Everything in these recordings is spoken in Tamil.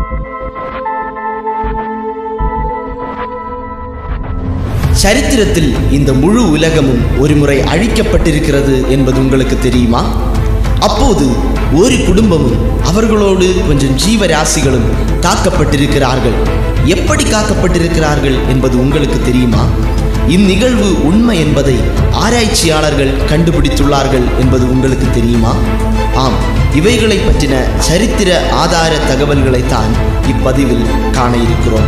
சரித்திரத்தில் இந்த முழு உலகமும் ஒருமுறை அழிக்கப்பட்டிருக்கிறது என்பது உங்களுக்கு தெரியுமா அப்போது ஒரு குடும்பமும் அவர்களோடு கொஞ்சம் ஜீவராசிகளும் காக்கப்பட்டிருக்கிறார்கள் எப்படி காக்கப்பட்டிருக்கிறார்கள் என்பது உங்களுக்கு தெரியுமா இந்நிகழ்வு உண்மை என்பதை ஆராய்ச்சியாளர்கள் கண்டுபிடித்துள்ளார்கள் என்பது உங்களுக்கு தெரியுமா ஆம் இவைகளை பற்றின சரித்திர ஆதார தகவல்களைத்தான் இப்பதிவில் காண இருக்கிறோம்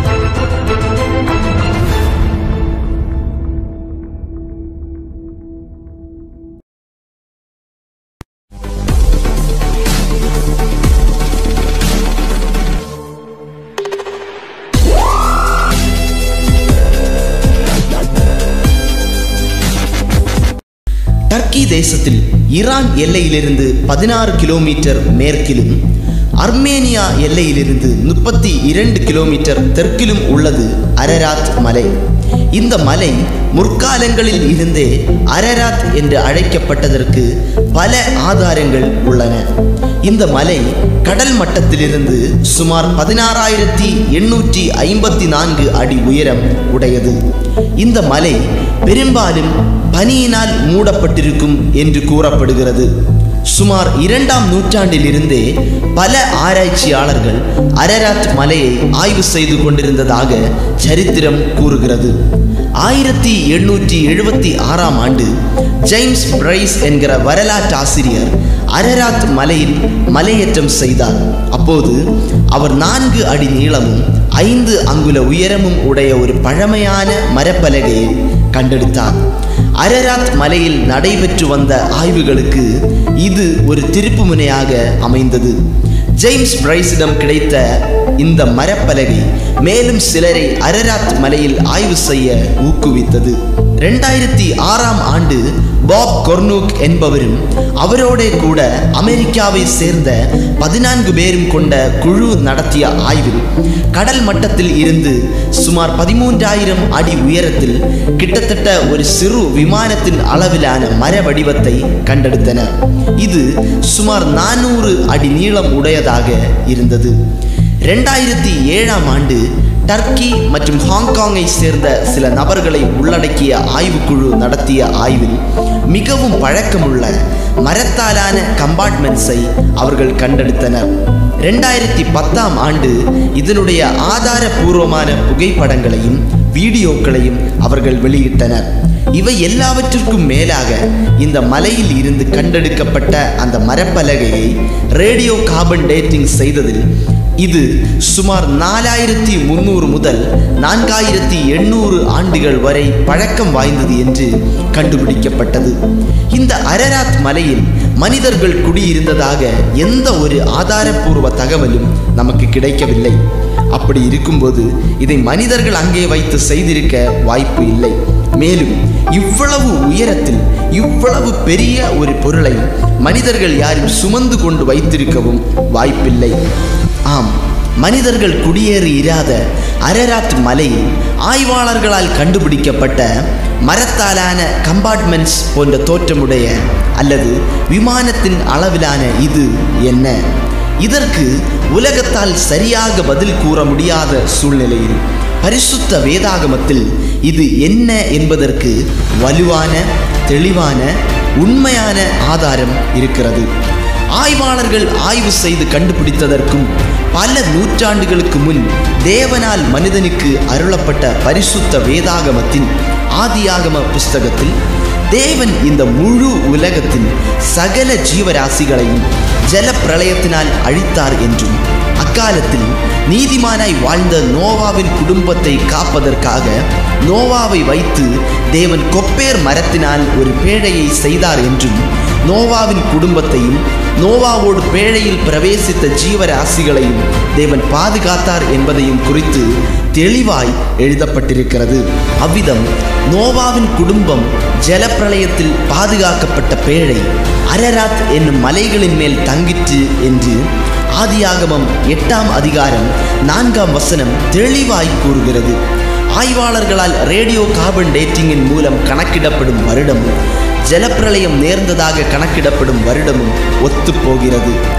டர்க்கி தேசத்தில் ஈரான் எல்லையிலிருந்து பதினாறு கிலோமீட்டர் மேற்கிலும் அர்மேனியா எல்லையிலிருந்து முப்பத்தி இரண்டு கிலோமீட்டர் தெற்கிலும் உள்ளது அரராத் மலை இந்த மலை முற்காலங்களில் இருந்தே அரராத் என்று அழைக்கப்பட்டதற்கு பல ஆதாரங்கள் உள்ளன இந்த மலை கடல் மட்டத்திலிருந்து சுமார் பதினாறாயிரத்தி எண்ணூற்றி ஐம்பத்தி நான்கு அடி உயரம் உடையது இந்த மலை பெரும்பாலும் பனியினால் மூடப்பட்டிருக்கும் என்று கூறப்படுகிறது சுமார் இரண்டாம் நூற்றாண்டிலிருந்தே பல ஆராய்ச்சியாளர்கள் அரராத் மலையை ஆய்வு செய்து கொண்டிருந்ததாக சரித்திரம் கூறுகிறது ஆயிரத்தி எண்ணூற்றி எழுபத்தி ஆறாம் ஆண்டு ஜேம்ஸ் பிரைஸ் என்கிற வரலாற்று ஆசிரியர் அரராத் மலையில் மலையேற்றம் செய்தார் அப்போது அவர் நான்கு அடி நீளமும் ஐந்து அங்குல உயரமும் உடைய ஒரு பழமையான மரப்பலகையை கண்டெடுத்தார் அரராத் மலையில் நடைபெற்று வந்த ஆய்வுகளுக்கு இது ஒரு திருப்புமுனையாக அமைந்தது ஜேம்ஸ் பிரைஸிடம் கிடைத்த இந்த மரப்பலகை மேலும் சிலரை அரராத் மலையில் ஆய்வு செய்ய ஊக்குவித்தது ரெண்டாயிரத்தி ஆறாம் ஆண்டு பாப் கொர்னூக் என்பவரும் அவரோட கூட அமெரிக்காவை சேர்ந்த பதினான்கு பேரும் கொண்ட குழு நடத்திய ஆய்வில் கடல் மட்டத்தில் இருந்து சுமார் பதிமூன்றாயிரம் அடி உயரத்தில் கிட்டத்தட்ட ஒரு சிறு விமானத்தின் அளவிலான மர வடிவத்தை கண்டெடுத்தனர் இது சுமார் நானூறு அடி நீளம் உடையதாக இருந்தது ரெண்டாயிரத்தி ஏழாம் ஆண்டு டர்க்கி மற்றும் ஹாங்காங்கை சேர்ந்த சில நபர்களை உள்ளடக்கிய ஆய்வுக்குழு நடத்திய ஆய்வில் மிகவும் பழக்கமுள்ள மரத்தாலான கம்பார்ட்மெண்ட்ஸை அவர்கள் கண்டெடுத்தனர் ரெண்டாயிரத்தி பத்தாம் ஆண்டு இதனுடைய ஆதாரபூர்வமான புகைப்படங்களையும் வீடியோக்களையும் அவர்கள் வெளியிட்டனர் இவை எல்லாவற்றிற்கும் மேலாக இந்த மலையில் இருந்து கண்டெடுக்கப்பட்ட அந்த மரப்பலகையை ரேடியோ கார்பன் டேட்டிங் செய்ததில் இது சுமார் நாலாயிரத்தி முன்னூறு முதல் நான்காயிரத்தி எண்ணூறு ஆண்டுகள் வரை பழக்கம் வாய்ந்தது என்று கண்டுபிடிக்கப்பட்டது இந்த அரராத் மலையில் மனிதர்கள் குடியிருந்ததாக எந்த ஒரு ஆதாரபூர்வ தகவலும் நமக்கு கிடைக்கவில்லை அப்படி இருக்கும்போது இதை மனிதர்கள் அங்கே வைத்து செய்திருக்க வாய்ப்பு இல்லை மேலும் இவ்வளவு உயரத்தில் இவ்வளவு பெரிய ஒரு பொருளை மனிதர்கள் யாரும் சுமந்து கொண்டு வைத்திருக்கவும் வாய்ப்பில்லை ஆம் மனிதர்கள் குடியேறி இராத அரராத் மலையில் ஆய்வாளர்களால் கண்டுபிடிக்கப்பட்ட மரத்தாலான கம்பார்ட்மெண்ட்ஸ் போன்ற தோற்றமுடைய அல்லது விமானத்தின் அளவிலான இது என்ன இதற்கு உலகத்தால் சரியாக பதில் கூற முடியாத சூழ்நிலையில் பரிசுத்த வேதாகமத்தில் இது என்ன என்பதற்கு வலுவான தெளிவான உண்மையான ஆதாரம் இருக்கிறது ஆய்வாளர்கள் ஆய்வு செய்து கண்டுபிடித்ததற்கும் பல நூற்றாண்டுகளுக்கு முன் தேவனால் மனிதனுக்கு அருளப்பட்ட பரிசுத்த வேதாகமத்தின் ஆதியாகம புஸ்தகத்தில் தேவன் இந்த முழு உலகத்தின் சகல ஜீவராசிகளையும் ஜல பிரளயத்தினால் அழித்தார் என்றும் அக்காலத்தில் நீதிமானாய் வாழ்ந்த நோவாவின் குடும்பத்தை காப்பதற்காக நோவாவை வைத்து தேவன் கொப்பேர் மரத்தினால் ஒரு பேழையை செய்தார் என்றும் நோவாவின் குடும்பத்தையும் நோவாவோடு பேழையில் பிரவேசித்த ஜீவராசிகளையும் தேவன் பாதுகாத்தார் என்பதையும் குறித்து தெளிவாய் எழுதப்பட்டிருக்கிறது அவ்விதம் நோவாவின் குடும்பம் ஜலப்பிரளயத்தில் பாதுகாக்கப்பட்ட பேழை அரராத் என்னும் மலைகளின் மேல் தங்கிற்று என்று ஆதியாகமம் எட்டாம் அதிகாரம் நான்காம் வசனம் தெளிவாய் கூறுகிறது ஆய்வாளர்களால் ரேடியோ கார்பன் டேட்டிங்கின் மூலம் கணக்கிடப்படும் வருடமும் ஜலப்பிரளயம் நேர்ந்ததாக கணக்கிடப்படும் வருடமும் ஒத்துப்போகிறது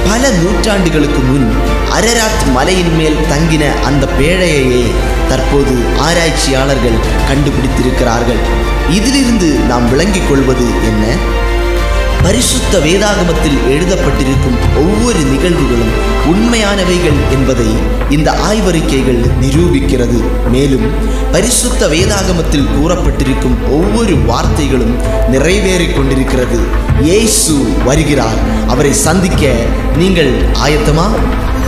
பல நூற்றாண்டுகளுக்கு முன் அரராத் மலையின் மேல் தங்கின அந்த பேழையையே தற்போது ஆராய்ச்சியாளர்கள் கண்டுபிடித்திருக்கிறார்கள் இதிலிருந்து நாம் விளங்கிக் கொள்வது என்ன பரிசுத்த வேதாகமத்தில் எழுதப்பட்டிருக்கும் ஒவ்வொரு நிகழ்வுகளும் உண்மையானவைகள் என்பதை இந்த ஆய்வறிக்கைகள் நிரூபிக்கிறது மேலும் பரிசுத்த வேதாகமத்தில் கூறப்பட்டிருக்கும் ஒவ்வொரு வார்த்தைகளும் நிறைவேறிக் கொண்டிருக்கிறது இயேசு வருகிறார் அவரை சந்திக்க நீங்கள் ஆயத்தமா